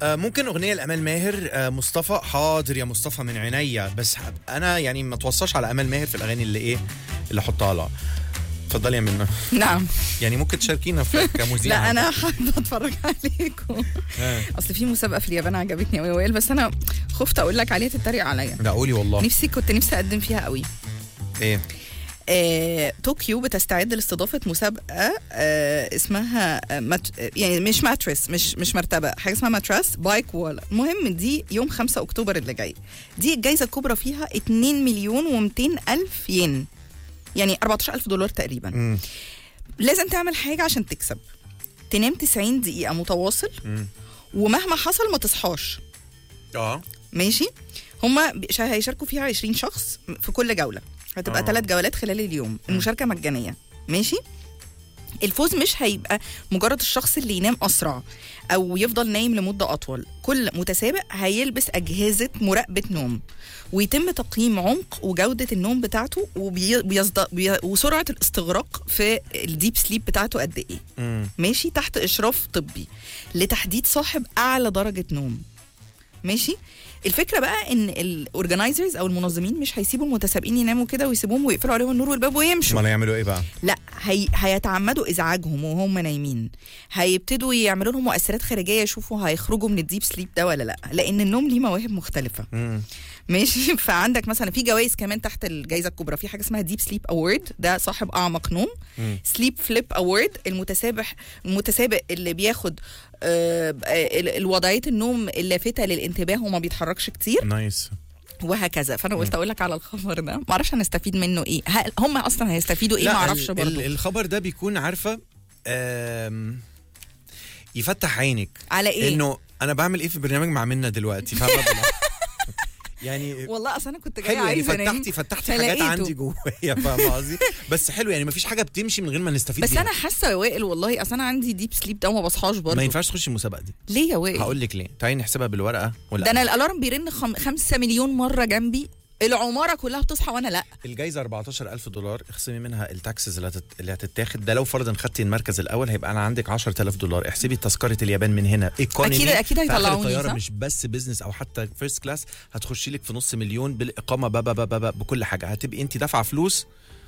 آه، ممكن اغنيه لامال ماهر آه، مصطفى حاضر يا مصطفى من عينيا بس ح- انا يعني ما توصاش على امال ماهر في الاغاني اللي ايه اللي احطها لها اتفضلي يا منى نعم يعني ممكن تشاركينا في كمذيعه لا انا حابه اتفرج عليكم آه. اصل في مسابقه في اليابان عجبتني قوي وائل بس انا خفت اقول لك عليها تتريق عليا لا قولي والله نفسي كنت نفسي اقدم فيها قوي ايه آه، طوكيو بتستعد لاستضافه مسابقه آه، اسمها آه، مات يعني مش ماتريس مش مش مرتبه حاجه اسمها ماتريس بايك وول المهم دي يوم 5 اكتوبر اللي جاي دي الجائزه الكبرى فيها 2 مليون و200 الف ين يعني 14000 دولار تقريبا مم. لازم تعمل حاجه عشان تكسب تنام 90 دقيقه متواصل مم. ومهما حصل ما تصحاش اه ماشي هما بي- شا- هيشاركوا فيها 20 شخص في كل جوله هتبقى آه. ثلاث جولات خلال اليوم المشاركه مجانيه ماشي الفوز مش هيبقى مجرد الشخص اللي ينام اسرع او يفضل نايم لمده اطول كل متسابق هيلبس اجهزه مراقبه نوم ويتم تقييم عمق وجوده النوم بتاعته وبي... بيصد... بي... وسرعه الاستغراق في الديب سليب بتاعته قد ايه مم. ماشي تحت اشراف طبي لتحديد صاحب اعلى درجه نوم ماشي الفكره بقى ان الاورجنايزرز او المنظمين مش هيسيبوا المتسابقين يناموا كده ويسيبوهم ويقفلوا عليهم النور والباب ويمشوا امال هيعملوا ايه بقى؟ لا هي... هيتعمدوا ازعاجهم وهم نايمين هيبتدوا يعملوا لهم مؤثرات خارجيه يشوفوا هيخرجوا من الديب سليب ده ولا لا لان النوم ليه مواهب مختلفه مم. ماشي فعندك مثلا في جوائز كمان تحت الجائزه الكبرى في حاجه اسمها ديب سليب اوورد ده صاحب اعمق نوم مم. سليب فليب اوورد المتسابق المتسابق اللي بياخد آه، ال- الوضعيه النوم اللافته للانتباه وما بيتحركش كتير نايس وهكذا فانا قلت اقول لك على الخبر ده ما اعرفش هنستفيد منه ايه هل هم اصلا هيستفيدوا ايه ما اعرفش ال- ال- برضه الخبر ده بيكون عارفه آم، يفتح عينك على ايه انه انا بعمل ايه في برنامج مع منى دلوقتي فاهمه ولا؟ يعني والله اصل انا كنت جايه حلو يعني عايزه انام فتحتي فتحتي حاجات فلقيته. عندي جوايا فاهمه قصدي بس حلو يعني مفيش حاجه بتمشي من غير ما نستفيد بس بيها. انا حاسه يا وائل والله اصل انا عندي ديب سليب ده وما بصحاش ما برضه ينفعش تخشي المسابقه دي ليه يا وائل هقول لك ليه تعالي نحسبها بالورقه ولا ده انا الالارم بيرن خم... خمسة مليون مره جنبي العماره كلها بتصحى وانا لا الجايزه 14000 دولار اخصمي منها التاكسز اللي, هتت... اللي هتتاخد ده لو فرضا خدتي المركز الاول هيبقى انا عندك 10000 دولار احسبي تذكره اليابان من هنا ايكونومي أكيد- أكيد في آخر هيطلعوني، الطياره صح؟ مش بس بزنس او حتى فيرست كلاس هتخشي لك في نص مليون بالاقامه بابا بابا بابا بكل حاجه هتبقي انت دافعه فلوس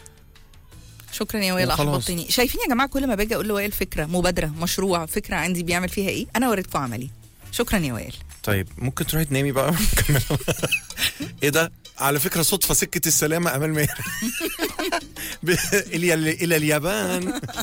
شكرا يا وائل وخلاص. احبطتني شايفين يا جماعه كل ما باجي اقول لوائل فكره مبادره مشروع فكره عندي بيعمل فيها ايه انا وريتكم عملي شكرا يا وائل طيب ممكن تروحي تنامي بقى نكمل. ايه ده على فكره صدفه سكه السلامه امال ماهر ب- الى الى اليابان